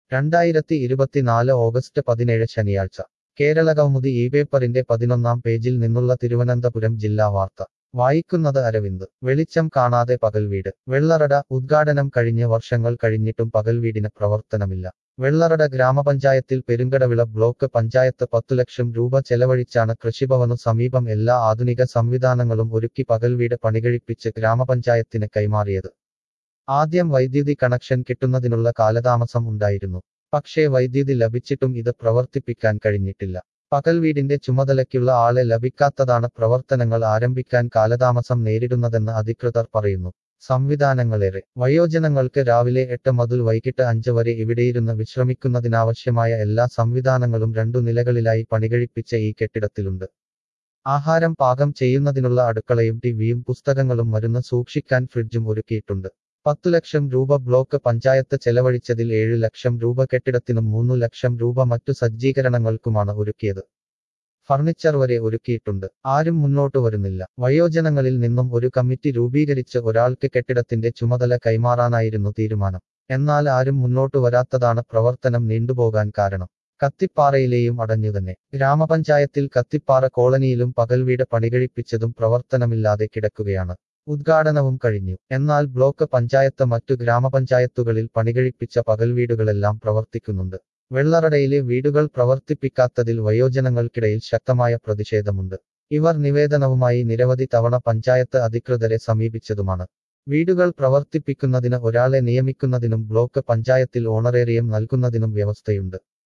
രണ്ടായിരത്തി ഇരുപത്തിനാല് ഓഗസ്റ്റ് പതിനേഴ് ശനിയാഴ്ച കേരളകൗമുദി ഈ പേപ്പറിന്റെ പതിനൊന്നാം പേജിൽ നിന്നുള്ള തിരുവനന്തപുരം ജില്ലാ വാർത്ത വായിക്കുന്നത് അരവിന്ദ് വെളിച്ചം കാണാതെ പകൽവീട് വെള്ളറട ഉദ്ഘാടനം കഴിഞ്ഞ് വർഷങ്ങൾ കഴിഞ്ഞിട്ടും പകൽവീടിന് പ്രവർത്തനമില്ല വെള്ളറട ഗ്രാമപഞ്ചായത്തിൽ പെരുങ്കടവിള ബ്ലോക്ക് പഞ്ചായത്ത് പത്തു ലക്ഷം രൂപ ചെലവഴിച്ചാണ് കൃഷിഭവനു സമീപം എല്ലാ ആധുനിക സംവിധാനങ്ങളും ഒരുക്കി പകൽവീട് പണികഴിപ്പിച്ച് ഗ്രാമപഞ്ചായത്തിന് കൈമാറിയത് ആദ്യം വൈദ്യുതി കണക്ഷൻ കിട്ടുന്നതിനുള്ള കാലതാമസം ഉണ്ടായിരുന്നു പക്ഷേ വൈദ്യുതി ലഭിച്ചിട്ടും ഇത് പ്രവർത്തിപ്പിക്കാൻ കഴിഞ്ഞിട്ടില്ല പകൽവീടിന്റെ ചുമതലയ്ക്കുള്ള ആളെ ലഭിക്കാത്തതാണ് പ്രവർത്തനങ്ങൾ ആരംഭിക്കാൻ കാലതാമസം നേരിടുന്നതെന്ന് അധികൃതർ പറയുന്നു സംവിധാനങ്ങളേറെ വയോജനങ്ങൾക്ക് രാവിലെ എട്ട് മുതൽ വൈകിട്ട് അഞ്ച് വരെ ഇവിടെയിരുന്ന് വിശ്രമിക്കുന്നതിനാവശ്യമായ എല്ലാ സംവിധാനങ്ങളും രണ്ടു നിലകളിലായി പണികഴിപ്പിച്ച ഈ കെട്ടിടത്തിലുണ്ട് ആഹാരം പാകം ചെയ്യുന്നതിനുള്ള അടുക്കളയും ടിവിയും പുസ്തകങ്ങളും മരുന്ന് സൂക്ഷിക്കാൻ ഫ്രിഡ്ജും ഒരുക്കിയിട്ടുണ്ട് പത്തു ലക്ഷം രൂപ ബ്ലോക്ക് പഞ്ചായത്ത് ചെലവഴിച്ചതിൽ ഏഴ് ലക്ഷം രൂപ കെട്ടിടത്തിനും മൂന്നു ലക്ഷം രൂപ മറ്റു സജ്ജീകരണങ്ങൾക്കുമാണ് ഒരുക്കിയത് ഫർണിച്ചർ വരെ ഒരുക്കിയിട്ടുണ്ട് ആരും മുന്നോട്ടു വരുന്നില്ല വയോജനങ്ങളിൽ നിന്നും ഒരു കമ്മിറ്റി രൂപീകരിച്ച് ഒരാൾക്ക് കെട്ടിടത്തിന്റെ ചുമതല കൈമാറാനായിരുന്നു തീരുമാനം എന്നാൽ ആരും മുന്നോട്ടു വരാത്തതാണ് പ്രവർത്തനം നീണ്ടുപോകാൻ കാരണം കത്തിപ്പാറയിലെയും അടഞ്ഞുതന്നെ ഗ്രാമപഞ്ചായത്തിൽ കത്തിപ്പാറ കോളനിയിലും പകൽവീട് പണികഴിപ്പിച്ചതും പ്രവർത്തനമില്ലാതെ കിടക്കുകയാണ് ഉദ്ഘാടനവും കഴിഞ്ഞു എന്നാൽ ബ്ലോക്ക് പഞ്ചായത്ത് മറ്റു ഗ്രാമപഞ്ചായത്തുകളിൽ പണികഴിപ്പിച്ച പകൽവീടുകളെല്ലാം പ്രവർത്തിക്കുന്നുണ്ട് വെള്ളറടയിലെ വീടുകൾ പ്രവർത്തിപ്പിക്കാത്തതിൽ വയോജനങ്ങൾക്കിടയിൽ ശക്തമായ പ്രതിഷേധമുണ്ട് ഇവർ നിവേദനവുമായി നിരവധി തവണ പഞ്ചായത്ത് അധികൃതരെ സമീപിച്ചതുമാണ് വീടുകൾ പ്രവർത്തിപ്പിക്കുന്നതിന് ഒരാളെ നിയമിക്കുന്നതിനും ബ്ലോക്ക് പഞ്ചായത്തിൽ ഓണറേറിയം നൽകുന്നതിനും വ്യവസ്ഥയുണ്ട്